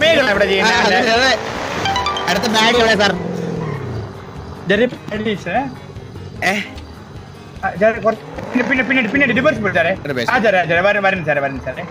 പരേഡാണ് ഇവിടെ ആ, ചെയ്യുന്നത് അതെ, അതെ. അടുത്ത ബാഡി എവിടെ സാർ ജെറി പോലീസ് ഏ ആ, സാർ, കുറച്ച് പിന്നെ പിന്നെ പിന്നെ പിന്നെ ഡിവേഴ്സ് പോയി സാറേ Reverse. ആ സാറേ സാറേ വരും വരും സാറേ വരും സാറേ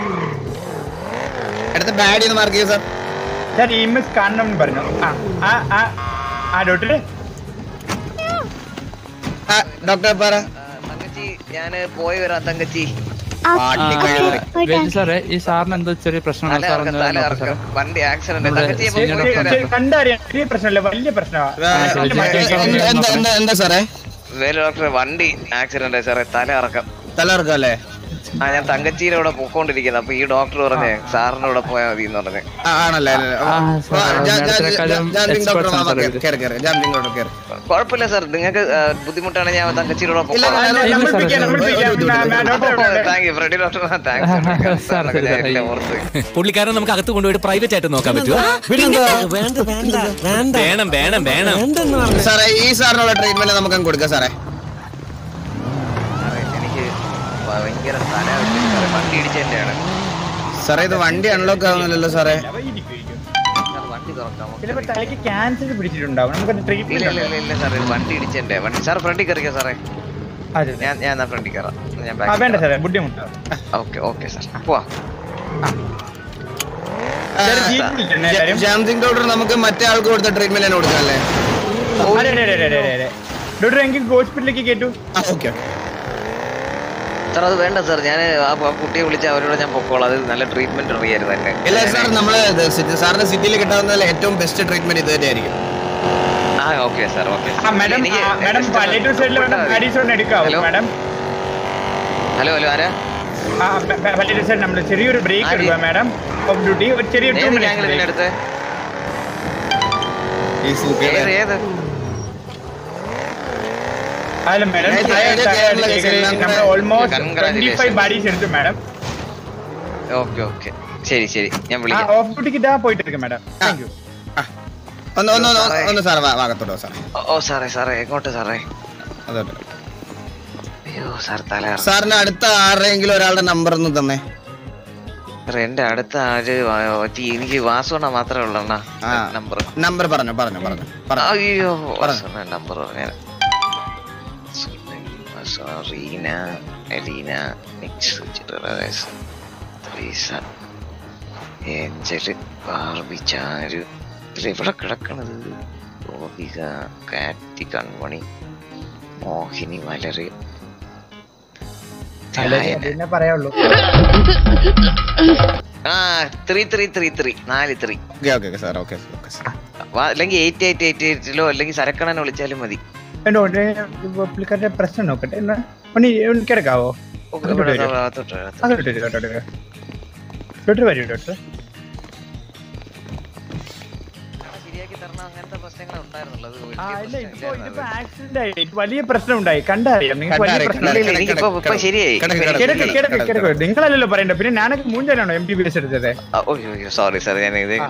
അടുത്ത ബാഡി ഒന്ന് മാർക്ക് ചെയ്യൂ sir sir E M S കാണണം എന്ന് പറഞ്ഞു ആ ആ ആ ആ ഡോക്ടർ ആ ഡോക്ടർ പറ തങ്കച്ചി ഞാന് പോയി വരാം തങ്കച്ചി ആ, പാട്ടി ഓക്കേ, കഴിവ്. പോയിട്ട് വേദി സാറേ ഈ സാറിന് എന്തോ ചെറിയ പ്രശ്നമാണ് തല സാർ ഇറക്കം ഒന്ന് തല നോക്കൂ ഇറക്കം സാറേ. വണ്ടി ആക്സിഡന്റ് നമ്മുടെ തങ്കച്ചി senior പോയി doctor വരാം. ആണ്. കണ്ടറിയാം ചെറിയ പ്രശ്നമല്ല വലിയ ആ, പ്രശ്നമാണ് എന്താ എന്താ- എന്താ എന്താ സാറേ വേലു ഡോക്ടർ വണ്ടി ആക്സിഡന്റ് സാറേ തല ഇറക്കം തലർക്കം അല്ലേ ആ ഞാൻ തങ്കച്ചിയുടെ കൂടെ പൊക്കോണ്ടിരിക്കുന്നത് അപ്പൊ ഈ ഡോക്ടർ പറഞ്ഞേ സാറിന്റെ കൂടെ പോയാൽ മതി എന്ന് പറഞ്ഞേ ആ, ആണല്ലേ ആ, സാർ, നേരത്തെക്കാളും experts ആണ് സാർ ഇതില്. കയറി കയറി ജാമ്യം ഡോക്ടർ കയറി കുഴപ്പമില്ല സാർ നിങ്ങൾക്ക് ബുദ്ധിമുട്ടാണ് ഞാൻ തങ്കച്ചിയുടെ കൂടെ ഇല്ല, പൊക്കോളാം ഇല്ല, നമ്മൾ സാറേ, പിടിക്കാം, നമ്മൾ ഒരു പിടിക്കാം. ബുദ്ധിമുട്ടില്ല. മാ- മാ- doctor thank you Freddy doctor sir, thanks ശരി, ഞാൻ ശരി. ഓർത്ത് പുള്ളിക്കാരൻ നമുക്ക് അകത്ത് കൊണ്ടുപോയിട്ട് പ്രൈവറ്റ് ആയിട്ട് നോക്കാൻ പറ്റുമോ വേണ്ട വേണ്ട വേണ്ട വേണം വേണം വേണം വേണ്ടെന്ന് പറഞ്ഞു സാറേ ഈ സാറിനുള്ള ട്രീറ്റ്മെന്റ് നമുക്ക് അങ്ങ് കൊടുക്കാം സാറേ സാറേ, എനിക്ക് ഭയങ്കര തല വെച്ചിട്ട് സാറേ വണ്ടി ഇടിച്ചതിന്റെയാണ് സാറേ ഇത് വണ്ടി അൺലോക്ക് ആവുന്നില്ലല്ലോ സാറേ സാർ വണ്ടി തുറക്കാമോ ചിലപ്പോ തലയ്ക്ക് ക്യാൻസർ പിടിച്ചിട്ടുണ്ടാവും നമുക്ക് ഇല്ല ട്രീറ്റ്മെന്റ് ഇല്ല ഇല്ല ഇല്ല സാറേ വണ്ടി ഇടിച്ചതിന്റെ വണ്ടി സാർ ഫ്രണ്ടിൽ കയറിക്കോ സാറേ അതെ ഞാൻ ഞാൻ എന്നാ ഫ്രണ്ടിൽ കയറാം ഞാൻ ആ വേണ്ട സാറേ ബുദ്ധിമുട്ടാവും ഓക്കെ ഓക്കെ സാർ പോവാ സാറേ, ജീപ്പിൽ തന്നെ കാര്യം. ജാംസിംഗ് ഡോക്ടർ നമുക്ക് മറ്റേ ആൾക്ക് കൊടുത്ത ട്രീറ്റ്മെന്റ് തന്നെ കൊടുക്കാം അല്ലേ അതെ, അതെ, അതെ, അതെ, അതെ. ഡോക്ടർ എനിക്ക് ഹോസ്പിറ്റലിലേക്ക് കേട്ടു ആ ഓക്കെ ഓക്കെ സാർ അത് വേണ്ട സാർ ഞാൻ ആ ആ കുട്ടിയെ വിളിച്ച് അവരോട് ഞാൻ പൊക്കോളാം അത് നല്ല ട്രീറ്റ്മെന്റ് അറിയായിരുന്നു തന്നെ ഇല്ല സാർ നമ്മള് ഇത് സിറ്റി- സാറിന് സിറ്റിയിൽ കിട്ടാവുന്ന ഏറ്റവും ബെസ്റ്റ് ട്രീറ്റ്മെന്റ് ഇത് തന്നെയായിരിക്കും ആ ഓക്കെ സാർ ഓക്കെ ആ മാഡം ആ, മാഡം പാലേറ്റീവ് സൈഡിൽ വേണം പാരീസ് എടുക്കാവോ ഹലോ മാഡം ഹലോ ഹലോ ആരാ ആ പാലേറ്റീവ് സൈഡ് നമ്മൾ ചെറിയൊരു ബ്രേക്ക് ആര്? എടുക്കുക മാഡം ഓഫ് ഡ്യൂട്ടി ഒരു ചെറിയ ടു ഏത് ഞങ്ങൾ മിനിറ്റ്സ് എടുത്തേ ഈ സൂക്കേട് ഏത് ഏത് അല്ല മാഡം ഏത് ഏത് കേരള എല്ലാം കൂടെ നമ്മൾ almost twenty Congratulations. Five bodies എടുത്തു മാഡം ഓക്കെ ഓക്കെ ശരി ശരി ഞാൻ ആ വിളിക്കാം ഓഫ് ഡ്യൂട്ടിക്ക് ഇതാ പോയിട്ട് എടുക്കാം മാഡം താങ്ക് യു ആ. ഒന്ന് ഒന്ന് ഒന്ന് ഒന്ന് സാർ ഭാഗത്തോട്ടോ സാർ ഓ, ഓ സാറേ സാറേ എങ്ങോട്ട് സാറേ അതോട്ടെ അയ്യോ സാർ തല ഇറങ്ങി. സാറിന് അടുത്ത ആരുടെയെങ്കിലും ഒരാളുടെ നമ്പർ ഒന്ന് തന്നെ സാറേ എന്റെ അടുത്ത ആര് വാ- ഒറ്റ- എനിക്ക് വാസുണ്ണ മാത്രമേ ഉള്ളൂ അണ്ണാ ആ. നമ്പർ നമ്പർ പറഞ്ഞു പറഞ്ഞു പറഞ്ഞു പറഞ്ഞു അയ്യോ വാസുണ്ണ നമ്പർ പറഞ്ഞു റീന എലീന മിക്സ് ചിറസ് ത്രീസ ഏഞ്ചല് ബാർബി ചാരു ഇതിലെവിടെ കിടക്കണത് ഗോപിക കാറ്റി കൺമണി മോഹിനി മലര് ധ്യായന. പിന്നെ പറയാവുള്ളൂ ആ ത്രീ ത്രീ ത്രീ ത്രീ നാല് three okay okay sir okay okay sir അല്ലെങ്കിൽ എയ്റ്റ് എയ്റ്റ് എയ്റ്റ് എയ്റ്റിലോ അല്ലെങ്കിൽ സരക്കണനെ വിളിച്ചാലും മതി എന്റെ പുള്ളിക്കാരുടെ പ്രശ്നം നോക്കട്ടെ എന്നാ ഒന്ന് ഒന്ന് കിടക്കാവോ ഓ, അങ്ങോട്ട് ഇവിടെ വരൂ. അകത്തോട്ട് വരാം. അതോട്ട് വരൂ, അതോട്ട് വരൂ. ഡോക്ടർ വരൂ ഡോക്ടർ ശരിയാക്കി തരണം അങ്ങനത്തെ പ്രശ്നങ്ങൾ ഉണ്ടായിരുന്നുള്ളത് ആ ഇല്ല ഇപ്പൊ ഇതിപ്പോ ആക്സിഡന്റ് ആയി ഇത് വലിയ പ്രശ്നം ഉണ്ടായി കണ്ടറിയാം നിങ്ങൾക്ക് വലിയ കണ്ടറിയാം, പ്രശ്നം കണ്ടറിയാം. ഇല്ല, ഇല്ല, എനിക്കിപ്പോ ഇപ്പൊ ശരിയായി കിടക്ക്, കിടക്ക്. കിടക്ക് കിടക്ക് കിടക്ക് നിങ്ങളല്ലല്ലോ പറയണ്ട പിന്നെ ഞാനൊക്കെ മൂഞ്ചാനാണോ എം ബി ബി എസ് എടുത്തത് അയ്യോ സോറി സാർ ഞാൻ ഇത്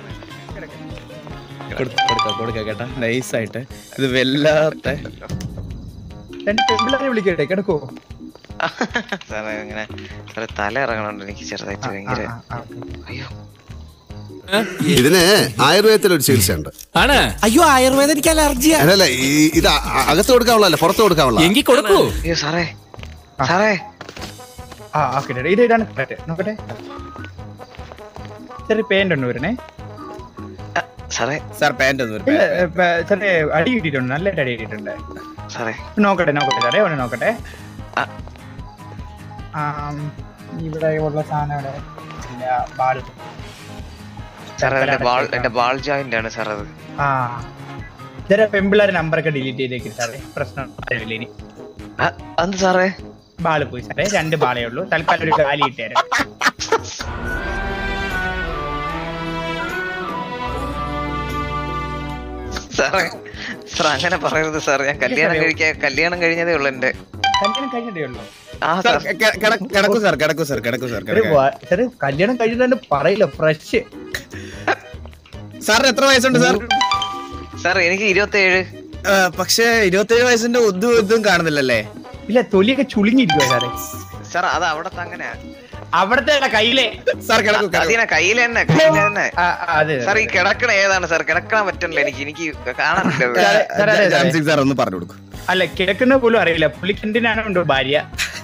കൊടുക്കാം കൊടുക്കാം കേട്ടാ നൈസ് ആയിട്ട് ഇത് വല്ലാത്ത രണ്ട് പെൺപിള്ളേരെ വിളിക്കട്ടെ കിടക്കോ സാറേ ഇങ്ങനെ സാറേ തല ഇറങ്ങണുണ്ട് എനിക്ക് ചെറുതായിട്ട് ഭയങ്കര അയ്യോ ഇതിന് ആയുർവേദത്തിൽ ഒരു ചികിത്സയുണ്ട് ആണ് അയ്യോ ആയുർവേദം എനിക്ക് അലർജിയാ അല്ലല്ല ഈ ഇത് അ- അ- അകത്ത് കൊടുക്കാനുള്ള പുറത്ത് കൊടുക്കാനുള്ള എങ്കി കൊടുക്കൂ അയ്യോ സാറേ സാറേ ആ ഓക്കെ ഇത് ഇതാണ് correct. നോക്കട്ടെ ചെറിയ പെയിന്റ് ഉണ്ട് വരണേ ആ, സാറേ സാർ പാന്റ് ഒന്നും ഇല്ല, ഏ, പ- ചെറിയ അടി കിട്ടിയിട്ടുണ്ട് നല്ലതായിട്ട് അടി കിട്ടിയിട്ടുണ്ട് സാറേ നോക്കട്ടെ നോക്കട്ടെ സാറേ ഒന്ന് നോക്കട്ടെ ആ. ആം, ഇവിടെ ഉള്ള സാധനം ഇവിടെ ഇല്ല, ബാൾ സാറേ എന്റെ ബാൾ എന്റെ ബാൾ ജോയിന്റ് ആണ് സാർ അത് ആ ചില പെമ്പിള്ളേരെ നമ്പറൊക്കെ ഡിലീറ്റ് ചെയ്തേക്കും സാറേ പ്രശ്നം അറിയില്ല ഇനി ആ, എന്ത് സാറേ ബാള് പോയി സാറേ രണ്ട് ബാളേ ഉള്ളൂ തൽക്കാലം ഒരു കാലി ഇട്ടുതരാം സാറേ സാർ അങ്ങനെ പറയരുത് സാർ ഞാൻ കല്യാണം കഴിക്കാൻ കല്യാണം കഴിഞ്ഞതേ ഉള്ളു എന്റെ കല്യാണം കഴിഞ്ഞിട്ടേ ഉള്ളൂ ആ സാർ സാർ കിടക്കൂ സാർ കിടക്കൂ സാർ കിടക്കൂ സാർ ഒരു കിടക്കൂ വാ- സാറേ കല്യാണം കഴിഞ്ഞിട്ട് പറയില്ല ഫ്രഷ് സാറിന് എത്ര വയസ്സുണ്ട് സാർ സാർ എനിക്ക് ഇരുപത്തി ഏഴ് ആ, പക്ഷേ ഇരുപത്തേഴ് വയസ്സിന്റെ ഒന്നും ഇതും കാണുന്നില്ലല്ലേ ഇല്ല തൊലിയൊക്കെ ചുളുങ്ങിയിരിക്കുവാ സാറേ സാർ അത് അവിടത്തെ അങ്ങനെ അവിടത്തെ അല്ല കയ്യിലെ സാർ കിടക്കൂ കിടക്കൂ. അതിനെ കയ്യിൽ തന്നെ കയ്യിൽ തന്നെ ആ, ആ, അതെ സാർ ഈ കിടക്കണ ഏതാണ് സാർ കിടക്കാൻ പറ്റണില്ല എനിക്ക് എനിക്ക് കാണാനില്ല ഇത്. സാറേ, സാറേ, അതെ, ജാൻ അതെ. സിംഗ് സാർ ഒന്ന് പറഞ്ഞു കൊടുക്കും അല്ല കിടക്കുന്ന പോലും അറിയില്ല പുള്ളിക്ക് എന്തിനാണ് ഉണ്ടോ ഭാര്യ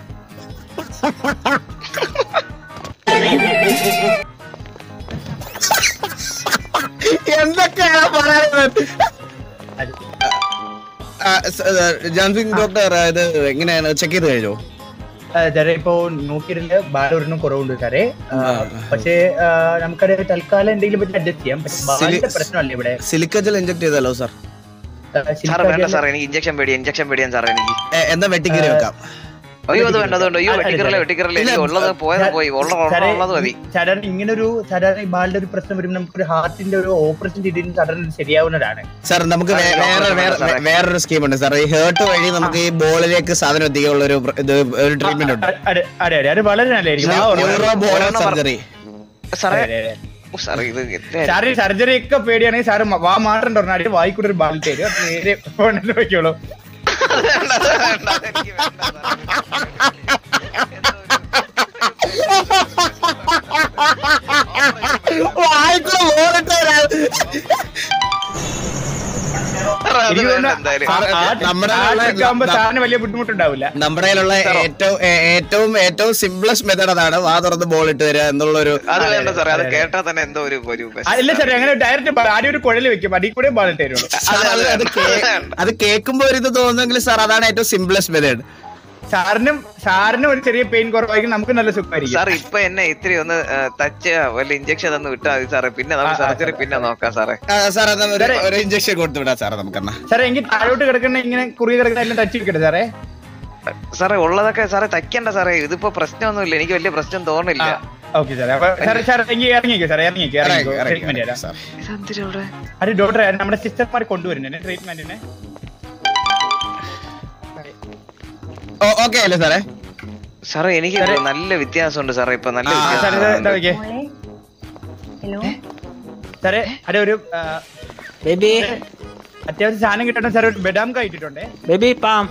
എന്തൊക്കെയാണ് പറയുന്നത് അത് ആ, സ- ആ, ജാൻ സിംഗ് ഡോക്ടർ ഇത് എങ്ങനെയാണ് ചെക്ക് ചെയ്ത് കഴിഞ്ഞോ ആ, സാറേ ഇപ്പോ നോക്കിയിട്ടുണ്ട് ബാലൊരെണ്ണം കുറവുണ്ട് സാറേ ആ, പക്ഷേ ആ, നമുക്കത് തൽക്കാലം എന്തെങ്കിലും പറ്റി അഡ്ജസ്റ്റ് ചെയ്യാം പക്ഷെ ബാലിന്റെ സിലി- പ്രശ്നമല്ലേ ഇവിടെ സിലിക്കജൽ ഇഞ്ചക്ട് ചെയ്തല്ലോ സാർ ആ, സാർ ശില്പ വേണ്ട ജല- സാർ എനിക്ക് ഇഞ്ചക്ഷൻ പേടി ഇഞ്ചക്ഷൻ പേടിയാൻ സാർ എനിക്ക് എന്നാ വെട്ടിക്കറി വെക്കാം അയ്യോ അത് വേണ്ട അത് വേണ്ട അയ്യോ അല്ല, വെട്ടിക്കറില്ല അല്ല. വെട്ടിക്കറില്ല ഇല്ല, എനിക്ക് ഉള്ളത് പോയത് പോയി ഉള്ള സാറേ, ഉള്ളത് മതി സാധാരണ ഇങ്ങനൊരു സാധാരണ ഈ ബാലിന്റെ ഒരു പ്രശ്നം വരുമ്പോൾ നമുക്കൊരു ഹാർട്ടിന്റെ ഒരു ഓപ്പറേഷൻ ചെയ്തിട്ട് സാധാരണ ശരിയാവുന്നതാണ് സാർ നമുക്ക് വേ- സാറേ, വേറെ ഡോക്ടർ വേറെ സാറേ. വേറൊരു സ്കീം ഉണ്ട് സാർ ഈ ഹേർട്ട് വഴി നമുക്ക് ഈ ബോളിലേക്ക് സാധനം എത്തിക്കാനുള്ള ഒരു പ്ര- ഇത് ഒരു ട്രീറ്റ്മെന്റ് ഉണ്ട് അ- അതെ അതെ അതെ അത് വളരെ നല്ലതായിരിക്കും ആ ഓർമ്മ. ന്യൂറോ ബോൾ ഒരെണ്ണം പറ- സർജറി സാറേ അതെ, അതെ, അതെ. ഓ, സാറേ ഇത് എത്ര- സാറിന് സർജറി ഒക്കെ പേടിയാണെങ്കിൽ സാറ് മ- വാ മാറ്റം പറഞ്ഞാൽ വായിക്കൂടെ ഒരു ബാൽ തരും അത് നേരെ ഫോണിൽ വെക്കോളൂ അത് വേണ്ട, അത് വേണ്ട, അത് എനിക്ക് വേണ്ട, സാറേ. സാറേ, അത് എനിക്ക് വേണ്ട തോന്നുന്നു എന്തായാലും ആ- ആ- നമ്മുടെ ആ ഉള്ള- trick ആവുമ്പോ സാറിന് വലിയ ബുദ്ധിമുട്ടുണ്ടാവില്ല നമ്മുടെ കയ്യിലുള്ള ഏറ്റവും ഏ- ഏറ്റവും ഏറ്റവും സിംപ്ലസ്റ്റ് മെത്തേഡ് അതാണ് വാ തുറന്ന് ബോൾ ഇട്ട് തരിക എന്നുള്ള ഒരു അത് വേണ്ട സാറേ അത് അതെ, അതെ. കേട്ടാ തന്നെ എന്തോ ഒരു ഒരു ആ, ഇല്ല സാറേ അങ്ങനെ ഡയറക്റ്റ് ആദ്യം ഒരു കുഴൽ വെക്കും അതിൽ കൂടെ ബാൽ തരുള്ളൂ അത് അത് അത് കേ- അത് കേൾക്കുമ്പോ ഒരു ഇത് തോന്നുമെങ്കിൽ സാർ അതാണ് ഏറ്റവും സിംപ്ലസ്റ്റ് മെത്തേഡ് സാറിനും സാറിനും ഒരു ചെറിയ പെയിൻ കുറവായിരിക്കും നമുക്ക് നല്ല സുഖമായിരിക്കും സാർ ഇപ്പൊ എന്നെ ഇത്തിരി ഒന്ന് ടച്ച് വല്ല ഇഞ്ചക്ഷൻ തന്ന് വിട്ടാൽ മതി സാറേ പിന്നെ നമുക്ക് ആ, ആ, സർജറി പിന്നെ നോക്കാം സാറേ സാർ എന്നാ ഒരു ഒരു ഇഞ്ചക്ഷൻ കൊടുത്തു വിടാം സാറേ നമുക്കെന്നാ സാറേ എനിക്ക് താഴോട്ട് കിടക്കുന്ന ഇങ്ങനെ കുറുകെ കിടക്കുന്ന എല്ലാം ടച്ച് വെക്കട്ടെ സാറേ സാറേ ഉള്ളതൊക്കെ സാറേ തയ്ക്കണ്ട സാറേ ഇതിപ്പോ പ്രശ്നമൊന്നുമില്ല എനിക്ക് വലിയ പ്രശ്നം തോന്നില്ല ഓക്കെ സാറേ അപ്പൊ സാറേ സാർ എനിക്ക് ഇറങ്ങിക്കോ സാറേ ഇറങ്ങിക്കോ ഇറങ്ങിക്കോ ട്രീറ്റ്മെന്റ് തരാം സാർ അത് ഡോക്ടർ നമ്മുടെ സിസ്റ്റർമാർ കൊണ്ടുവരുന്നുണ്ട് ട്രീറ്റ്മെന്റിന് ഓക്കെ അല്ലേ സാറേ സാറേ എനിക്ക് നല്ല വ്യത്യാസമുണ്ട് സാറേ ഇപ്പൊ നല്ല ആ, സാറേ വ്യത്യാസം ഇത് ഇതാ നോക്കിയേ. ഹലോ സാറേ അത് ഒരു ആ, ബേബി അത്യാവശ്യം സാധനം കിട്ടണം സാർ ഒരു ബെഡാം കഴിച്ചിട്ടുണ്ടേ ബേബി പാം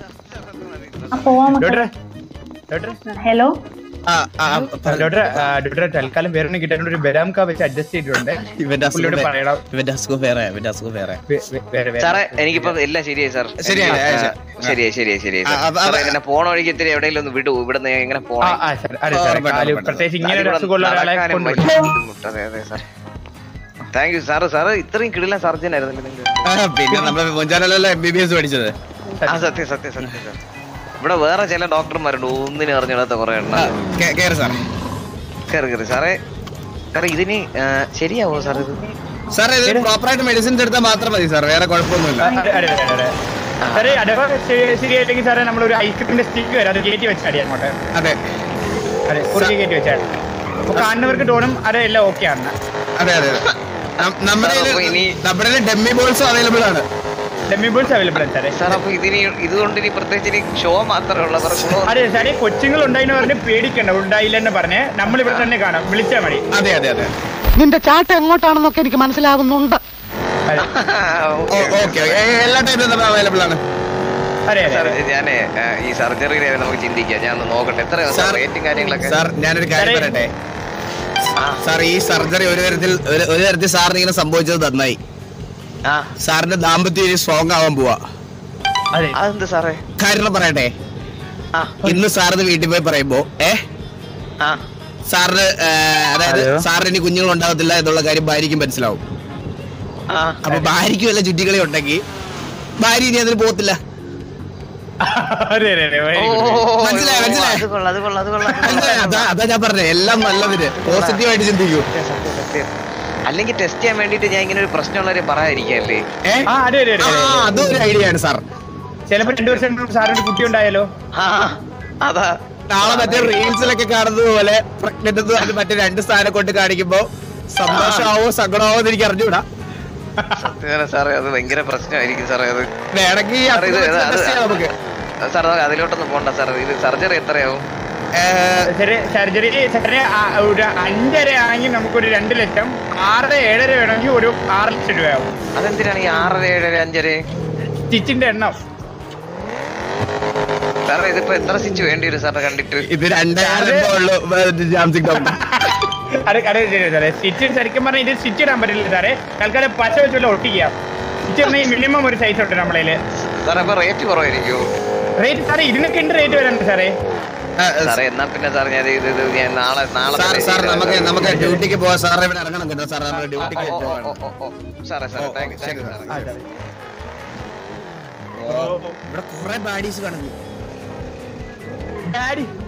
ആ പോവാൻ ഡോക്ടർ മക്കളെ ഡോക്ടർ ഹലോ ആ ആ ഡോക്ടർ ആ, ഡോക്ടർ തൽക്കാലം വേറെ ഒന്നും കിട്ടാൻ ഒരു ബെഡാം കാ വെച്ച് അഡ്ജസ്റ്റ് ചെയ്തിട്ടുണ്ട് ഇവന്റെ അസുഖം പുള്ളിയോട് വേ- പറയണം ഇവന്റെ അസുഖം വേറെ ഇവന്റെ അസുഖം വേറെ വേ- വേ- വേറെ വേറെ സാറേ എനിക്കിപ്പോ എല്ലാം ശരിയായി സാർ ശരിയായി, എനിക്ക്, ശരി. ആ, ശരിയായി ശരിയായി ശരിയായി ആ, സാർ. അപ്പൊ- സാറേ അപ്പൊ- ഇങ്ങനെ പോണ വഴിക്ക് ഇത്തിരി എവിടെയെങ്കിലും ഒന്ന് വിടൂ ഇവിടെ നിന്ന് എങ്ങനെ ആ പോണം ആ സാർ അതെ സാറേ ഉറപ്പായിട്ടും, കാല് ഉറപ്പായിട്ടും. പ്രത്യേകിച്ച് ഇങ്ങനെ ഒരു അസുഖമുള്ള ഒരാളെ കൊണ്ടുവരും അതെ അതെ sir thank you sir sir ഇത്രയും കിടിലൻ സർജൻ ആയിരുന്നല്ലോ നിങ്ങൾ ആ, പിന്നെ നമ്മള് മുഞ്ചാനല്ലോ എം ബി ബി എസ് പഠിച്ചത് ആ സത്യം സത്യം സത്യം സാർ ഇവിടെ വേറെ ചില ഡോക്ടർമാരുണ്ട് ഒന്നിനും അറിഞ്ഞിടാത്ത കുറെ എണ്ണം ആ, കേ- കേറ് സാർ കയറി കയറി സാറേ സാറേ ഇതിന് ആ, ശരിയാവോ സാർ ഇത് സാർ ഇത് പ്രോപ്പർ ആയിട്ട് മെഡിസിൻസ് എടുത്താൽ മാത്രം മതി സാർ വേറെ കുഴപ്പമൊന്നുമില്ല ആ, അതെ, അതെ, അതെ, അതെ. സാറേ അഥവാ ശരി- ശരിയായില്ലെങ്കിൽ സാറേ നമ്മളൊരു ഐസ്ക്രീമിന്റെ സ്റ്റിക്ക് വരും അത് കയറ്റി വെച്ചാൽ മതി അങ്ങോട്ട് അതെ അതെ കുറുകെ കയറ്റി വെച്ചാൽ അപ്പൊ കാണുന്നവർക്ക് തോന്നും അതെ എല്ലാം ഓക്കെ ആണ് അതെ അതെ അതെ. നം- നമ്മുടെ സാർ, അപ്പൊ കയ്യില് ഇനി- നമ്മുടെ ഡെമ്മി ബോൾസും അവൈലബിൾ ആണ് ഡെമിബിൾസ് അവൈലബിൾ ആണ് സാറേ സാർ അപ്പൊ ഇതിന് ഇതുകൊണ്ട് ഇനി പ്രത്യേകിച്ച് ഇനി ഷോ മാത്രമേ ഉള്ള വേറെ ഗുണമൊന്നും അതെ സാറേ കൊച്ചുങ്ങൾ ഉണ്ടായിന്ന് പറഞ്ഞ് പേടിക്കണ്ട ഉണ്ടായില്ല എന്ന് പറഞ്ഞ് നമ്മൾ ഇവിടെ തന്നെ കാണാം വിളിച്ചാൽ മതി അതെ അതെ അതെ നിന്റെ ചാട്ട എങ്ങോട്ടാണെന്നൊക്കെ എനിക്ക് മനസ്സിലാകുന്നുണ്ട് അതെ ഓക്കെ എല്ലാ ടൈമിലും നമ്മൾ അവൈലബിൾ ആണ് അതെ അതെ സാർ അതെ. ഞാനേ ആ, ഈ സർജറിയുടെ നമുക്ക് ചിന്തിക്കാം ഞാൻ ഒന്ന് നോക്കട്ടെ എത്രയാണ് സാർ റേറ്റും കാര്യങ്ങളൊക്കെ സാർ ഞാനൊരു കാര്യം സാറേ. പറയട്ടെ സാർ ഈ സർജറി ഒരു തരത്തിൽ ഒരു- ഒരു തരത്തിൽ സാറിന് ഇങ്ങനെ സംഭവിച്ചത് നന്നായി ആ സാറിന്റെ ദാമ്പത്യം ഇനി സ്ട്രോങ് ആവാൻ പോവാ അതെ അതെന്ത് സാറേ കാരണം പറയട്ടെ ആ ഇന്ന് സാറിന് വീട്ടിൽ പോയി പറയുമ്പോ ഏ ആ സാറിന് ഏ, അതായത് അതെയോ? സാറിന് ഇനി കുഞ്ഞുങ്ങൾ ഉണ്ടാകത്തില്ല എന്നുള്ള കാര്യം ഭാര്യയ്ക്കും മനസ്സിലാവും ആ അപ്പൊ ഭാര്യയ്ക്ക് വല്ല ചുറ്റിക്കളി ഉണ്ടെങ്കിൽ ഭാര്യ ഇനി അതിന് പോകത്തില്ല അതെ അതെ അതെ ഓ, very ഓ, good. ഓ, ഓ, മനസ്സിലായോ, ഓ, മനസ്സിലായോ? അത് കൊള്ളാം അത് കൊള്ളാം അത് കൊള്ളാം അത് അതാ കൊള്ളാം. അതാ അതാ ഞാൻ പറഞ്ഞത് എല്ലാം നല്ലതിന് പോസിറ്റീവ് ആയിട്ട് ചിന്തിക്കൂ സത്യം, സത്യം. അല്ലെങ്കിൽ ടെസ്റ്റ് ചെയ്യാൻ വേണ്ടിട്ട് ഞാൻ ഇങ്ങനെ ഒരു പ്രശ്നമുള്ളവരെ പറയാതിരിക്കല്ലേ ഏ ആ അതെ അതെ അതെ ആ അതെ. അതും ഒരു ഐഡിയ ആണ് സാർ ചിലപ്പോ രണ്ടു വർഷം കഴിയുമ്പോൾ സാറിന് ഒരു കുട്ടി ഉണ്ടായാലോ ആ അതാ നാളെ മറ്റേ റീൽസിലൊക്കെ കാണുന്നത് പോലെ പ്രഗ്നന്റ് എന്ന് പറഞ്ഞ് മറ്റേ രണ്ട് സ്ഥാനം കൊണ്ട് കാണിക്കുമ്പോ സന്തോഷമാവോ സങ്കടമാവോ എന്ന് എനിക്ക് അറിഞ്ഞൂടാ സത്യം സാറേ അത് ഭയങ്കര പ്രശ്നമായിരിക്കും സാറേ അത് വേണമെങ്കിൽ ഈ സാർ ഇത് അസുഖം അത് test ചെയ്യാം നമുക്ക് സാർ അത് അതിലോട്ടൊന്നും പോണ്ട സാർ ഇത് സർജറി എത്രയാവും ഏ, ശരി സർജറി സാറേ ആ, ഒരു അഞ്ചര ആണെങ്കിൽ നമുക്കൊരു രണ്ട് ലക്ഷം ആറര ഏഴര വേണമെങ്കിൽ ഒരു ആറ് ലക്ഷം രൂപയാവും അതെന്തിനാണ് ഈ ആറര ഏഴര അഞ്ചര സ്റ്റിച്ചിന്റെ എണ്ണം സാറേ ഇതിപ്പോ എത്ര സ്റ്റിച്ച് വേണ്ടി വരും സാറിനെ കണ്ടിട്ട് ഇത് രണ്ടായിരം ഉള്ളൂ ജാംസിംഗ് ഡോക്ടർ അതെ അതെ ശരി സാറേ സ്റ്റിച്ച് ശരിക്കും പറഞ്ഞാൽ ഇത് സ്റ്റിച്ച് ഇടാൻ പറ്റില്ല സാറേ തൽക്കാലം പശ വെച്ചുള്ള ഒട്ടിക്കുക സ്റ്റിച്ച് പറഞ്ഞാൽ മിനിമം ഒരു സൈസ് ഉണ്ട് നമ്മളതില് സാറേ അപ്പൊ റേറ്റ് കുറവായിരിക്കുമോ റേറ്റ് സാറേ ഇതിനൊക്കെ ഉണ്ട് റേറ്റ് വരാനുണ്ട് സാറേ സാറേ എന്നാ പിന്നെ സാർ ഞാൻ ഇത് ഇത് ഞാൻ നാളെ നാളെ സാർ തന്നെ സാർ ചെയ്തുതരാം. നമുക്ക് നമുക്ക് ഡ്യൂട്ടിക്ക് പോവാം സാർ ഇവിടെ ഇറങ്ങണം കേട്ടോ സാർ നമ്മുടെ ഓ, ഡ്യൂട്ടിക്ക് ഓ, ഓ, ഓ, ഓ, ഓ. സാറേ സാറേ താങ്ക് യു താങ്ക് യു സാറേ ആ സാറേ ഇവിടെ കുറെ ബാഡീസ് കാണുന്നു ഡാഡി